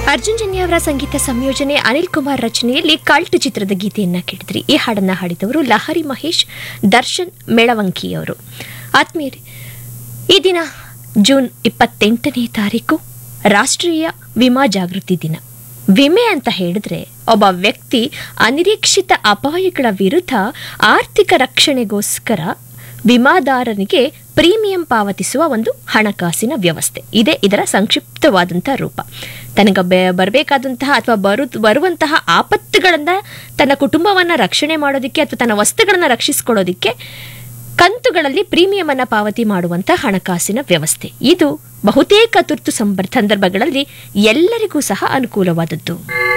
ಅರ್ಜುನ್ ಜನ್ಯ ಅವರ ಸಂಗೀತ ಸಂಯೋಜನೆ ಅನಿಲ್ ಕುಮಾರ್ ರಚನೆಯಲ್ಲಿ ಕಲ್ಟ್ ಚಿತ್ರದ ಗೀತೆಯನ್ನ ಕೇಳಿದ್ರಿ ಈ ಹಾಡನ್ನ ಹಾಡಿದವರು ಲಹರಿ ಮಹೇಶ್ ದರ್ಶನ್ ಮೇಳವಂಕಿ ಅವರು ಆತ್ಮೀಯರೇ ಈ ದಿನ ಜೂನ್ ಇಪ್ಪತ್ತೆಂಟನೇ ತಾರೀಕು ರಾಷ್ಟ್ರೀಯ ವಿಮಾ ಜಾಗೃತಿ ದಿನ ವಿಮೆ ಅಂತ ಹೇಳಿದ್ರೆ ಒಬ್ಬ ವ್ಯಕ್ತಿ ಅನಿರೀಕ್ಷಿತ ಅಪಾಯಗಳ ವಿರುದ್ಧ ಆರ್ಥಿಕ ರಕ್ಷಣೆಗೋಸ್ಕರ ವಿಮಾದಾರನಿಗೆ ಪ್ರೀಮಿಯಂ ಪಾವತಿಸುವ ಒಂದು ಹಣಕಾಸಿನ ವ್ಯವಸ್ಥೆ ಇದೇ ಇದರ ಸಂಕ್ಷಿಪ್ತವಾದಂತಹ ರೂಪ ತನಗೆ ಬೆ- ಬರಬೇಕಾದಂತಹ ಅಥವಾ ಬರು ಬರುವಂತಹ ಆಪತ್ತುಗಳಿಂದ ತನ್ನ ಕುಟುಂಬವನ್ನು ರಕ್ಷಣೆ ಮಾಡೋದಕ್ಕೆ ಅಥವಾ ತನ್ನ ವಸ್ತುಗಳನ್ನು ರಕ್ಷಿಸಿಕೊಳ್ಳೋದಕ್ಕೆ ಕಂತುಗಳಲ್ಲಿ ಪ್ರೀಮಿಯಂ ಅನ್ನ ಪಾವತಿ ಮಾಡುವಂತ ಹಣಕಾಸಿನ ವ್ಯವಸ್ಥೆ ಇದು ಬಹುತೇಕ ತುರ್ತು ಸಂಬರ್- ಸಂದರ್ಭಗಳಲ್ಲಿ ಎಲ್ಲರಿಗೂ ಸಹ ಅನುಕೂಲವಾದದ್ದು